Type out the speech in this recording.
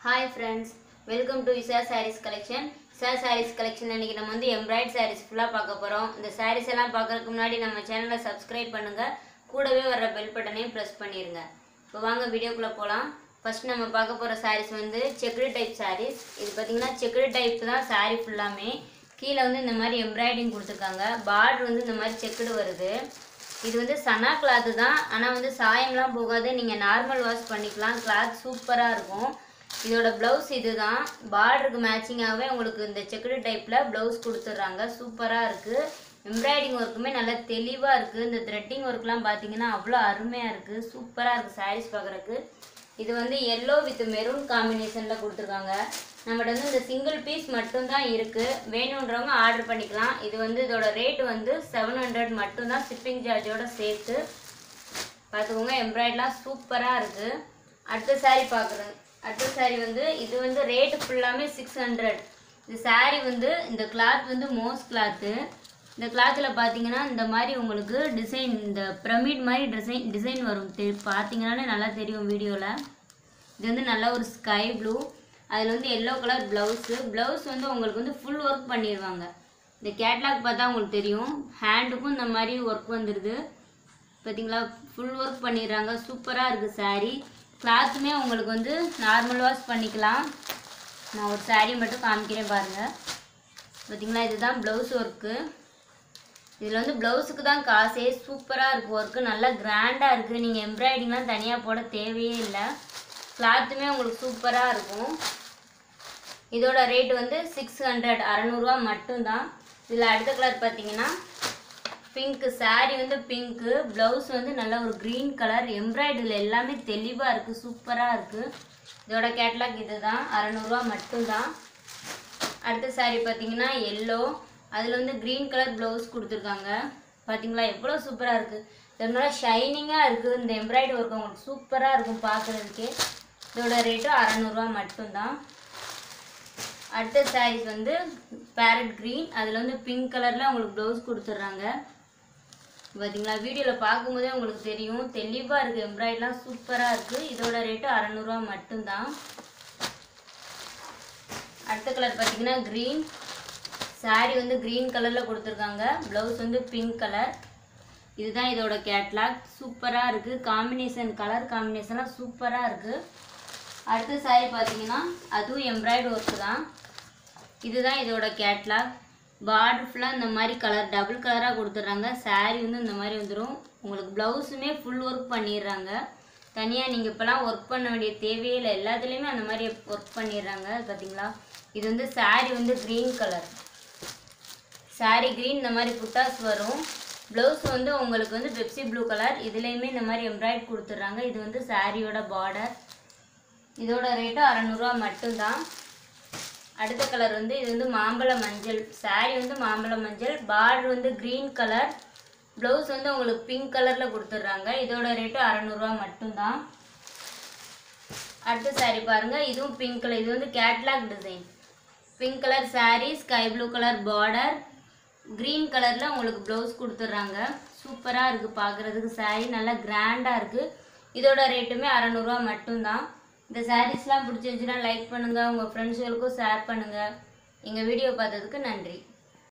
hi friends welcome to Isa sarees collection Isa sarees collection இன்னைக்கு நம்ம வந்து எம்ப்ராய்ட் சாரீஸ் ஃபுல்லாக பார்க்க போகிறோம் இந்த சாரீஸ் எல்லாம் பார்க்கறதுக்கு முன்னாடி நம்ம சேனலை சப்ஸ்கிரைப் பண்ணுங்கள் கூடவே வர்ற பெல் பட்டனையும் ப்ரெஸ் பண்ணிடுங்க இப்போ வாங்க வீடியோக்குள்ளே போகலாம் ஃபர்ஸ்ட் நம்ம பார்க்க போகிற சாரீஸ் வந்து செக்குடு டைப் சாரீஸ் இது பார்த்தீங்கன்னா செக்குடு டைப் தான் சாரீ ஃபுல்லாமே கீழே வந்து இந்த மாதிரி எம்ப்ராய்டிங் கொடுத்துருக்காங்க பார்டர் வந்து இந்த மாதிரி செக்குடு வருது இது வந்து சனா கிளாத்து தான் ஆனால் வந்து சாயம்லாம் போகாது நீங்கள் நார்மல் வாஷ் பண்ணிக்கலாம் கிளாத் சூப்பராக இருக்கும் இதோட ப்ளவுஸ் இதுதான் பார்டருக்கு மேட்சிங்காகவே உங்களுக்கு இந்த செக்குடு டைப்பில் ப்ளவுஸ் கொடுத்துட்றாங்க சூப்பராக இருக்குது எம்ப்ராய்டிங் ஒர்க்குமே நல்லா தெளிவாக இருக்குது இந்த த்ரெட்டிங் ஒர்க்லாம் பார்த்தீங்கன்னா அவ்வளோ அருமையாக இருக்குது சூப்பராக இருக்குது சாரீஸ் பார்க்குறக்கு இது வந்து எல்லோ வித் மெரூன் காம்பினேஷனில் கொடுத்துருக்காங்க நம்மகிட்ட வந்து இந்த சிங்கிள் பீஸ் மட்டும்தான் இருக்குது வேணுன்றவங்க ஆர்டர் பண்ணிக்கலாம் இது வந்து இதோட ரேட் வந்து செவன் ஹண்ட்ரட் மட்டும்தான் ஷிப்பிங் சார்ஜோட சேர்த்து பார்த்துக்கோங்க எம்ப்ராய்டெலாம் சூப்பராக இருக்குது அடுத்த saree பார்க்குறது அடுத்த saree வந்து இது வந்து ரேட்டு ஃபுல்லாமே சிக்ஸ் ஹண்ட்ரட் இந்த saree வந்து இந்த கிளாத் வந்து மோஸ் கிளாத்து இந்த கிளாத்தில் பார்த்தீங்கன்னா இந்த மாதிரி உங்களுக்கு டிசைன் இந்த பிரமிட் மாதிரி டிசைன் டிசைன் வரும் தெ பார்த்தீங்கன்னாலே நல்லா தெரியும் வீடியோவில் இது வந்து நல்ல ஒரு ஸ்கை ப்ளூ அதில் வந்து எல்லோ கலர் ப்ளவுஸு ப்ளவுஸ் வந்து உங்களுக்கு வந்து ஃபுல் ஒர்க் பண்ணிடுவாங்க இந்த கேட்லாக் பார்த்தா உங்களுக்கு தெரியும் ஹேண்டுக்கும் இந்த மாதிரி ஒர்க் வந்துடுது பார்த்தீங்களா ஃபுல் ஒர்க் பண்ணிடுறாங்க சூப்பராக இருக்குது saree கிளாத்துமே உங்களுக்கு வந்து நார்மல் வாஷ் பண்ணிக்கலாம் நான் ஒரு saree மட்டும் காமிக்கிறேன் பாருங்கள் பார்த்தீங்களா இதுதான் ப்ளவுஸ் ஒர்க்கு இதில் வந்து ப்ளவுஸுக்கு தான் காசே சூப்பராக இருக்குது ஒர்க்கு நல்லா கிராண்டாக இருக்குது நீங்கள் எம்ப்ராய்டிங்லாம் தனியாக போட தேவையே இல்லை கிளாத்துமே உங்களுக்கு சூப்பராக இருக்கும் இதோட ரேட் வந்து சிக்ஸ் ஹண்ட்ரட் அறநூறுவா மட்டும்தான் இதில் அடுத்த கலர் பார்த்தீங்கன்னா பிங்க்கு saree வந்து பிங்க்கு ப்ளவுஸ் வந்து நல்ல ஒரு க்ரீன் கலர் எம்ப்ராய்டரியில் எல்லாமே தெளிவாக இருக்குது சூப்பராக இருக்குது இதோட கேட்லாக் இதுதான் அறநூறுவா மட்டும்தான் அடுத்த saree பார்த்தீங்கன்னா எல்லோ அதில் வந்து க்ரீன் கலர் ப்ளவுஸ் கொடுத்துருக்காங்க பார்த்தீங்களா எவ்வளோ சூப்பராக இருக்குது இதனால ஷைனிங்காக இருக்குது இந்த எம்ப்ராய்டரி ஒர்க் உங்களுக்கு சூப்பராக இருக்கும் பார்க்குறதுக்கே இதோட ரேட்டு அறநூறுவா மட்டும்தான் அடுத்த சாரீஸ் வந்து பேரட் க்ரீன் அதில் வந்து பிங்க் கலரில் உங்களுக்கு ப்ளவுஸ் கொடுத்துட்றாங்க பார்த்தீங்களா வீடியோவில் பார்க்கும்போதே உங்களுக்கு தெரியும் தெளிவாக இருக்குது எம்ப்ராய்டரிலாம் சூப்பராக இருக்குது இதோட ரேட்டு அறநூறுவா மட்டும்தான் அடுத்த கலர் பார்த்தீங்கன்னா க்ரீன் saree வந்து க்ரீன் கலரில் கொடுத்துருக்காங்க ப்ளவுஸ் வந்து பிங்க் கலர் இதுதான் இதோட கேட்லாக் சூப்பராக இருக்குது காம்பினேஷன் கலர் காம்பினேஷன்லாம் சூப்பராக இருக்குது அடுத்த saree பார்த்தீங்கன்னா அதுவும் எம்ப்ராய்டு ஒர்க்கு தான் இதுதான் இதோட கேட்லாக் பார்டர் ஃபுல்லாக இந்த மாதிரி கலர் டபுள் கலராக கொடுத்துட்றாங்க saree வந்து இந்த மாதிரி வந்துடும் உங்களுக்கு ப்ளவுஸுமே ஃபுல் ஒர்க் பண்ணிடுறாங்க தனியாக நீங்கள் இப்போலாம் ஒர்க் பண்ண வேண்டிய தேவையே இல்லை எல்லாத்துலேயுமே அந்த மாதிரி ஒர்க் பண்ணிடுறாங்க பார்த்தீங்களா இது வந்து saree வந்து க்ரீன் கலர் saree க்ரீன் இந்த மாதிரி புட்டாஸ் வரும் ப்ளவுஸ் வந்து உங்களுக்கு வந்து பெப்சி ப்ளூ கலர் இதுலேயுமே இந்த மாதிரி எம்ப்ராய்ட் கொடுத்துட்றாங்க இது வந்து சாரியோட பார்டர் இதோட ரேட்டு அறநூறுவா மட்டும்தான் அடுத்த கலர் வந்து இது வந்து மாம்பழ மஞ்சள் saree வந்து மாம்பழ மஞ்சள் பார்டர் வந்து க்ரீன் கலர் ப்ளவுஸ் வந்து உங்களுக்கு பிங்க் கலரில் கொடுத்துட்றாங்க இதோட ரேட்டு அறநூறுவா மட்டும்தான் அடுத்த saree பாருங்க இதுவும் பிங்க் கலர் இது வந்து catalogue design pink colour saree sky blue colour border green கலரில் உங்களுக்கு ப்ளவுஸ் கொடுத்துட்றாங்க சூப்பராக இருக்குது பார்க்குறதுக்கு saree நல்லா கிராண்டாக இருக்குது இதோட ரேட்டுமே அறநூறுவா மட்டும்தான் இந்த சாரீஸ்லாம் பிடிச்சிருந்துச்சுன்னா லைக் பண்ணுங்கள் உங்கள் ஃப்ரெண்ட்ஸுகளுக்கும் ஷேர் பண்ணுங்கள் எங்கள் வீடியோ பார்த்ததுக்கு நன்றி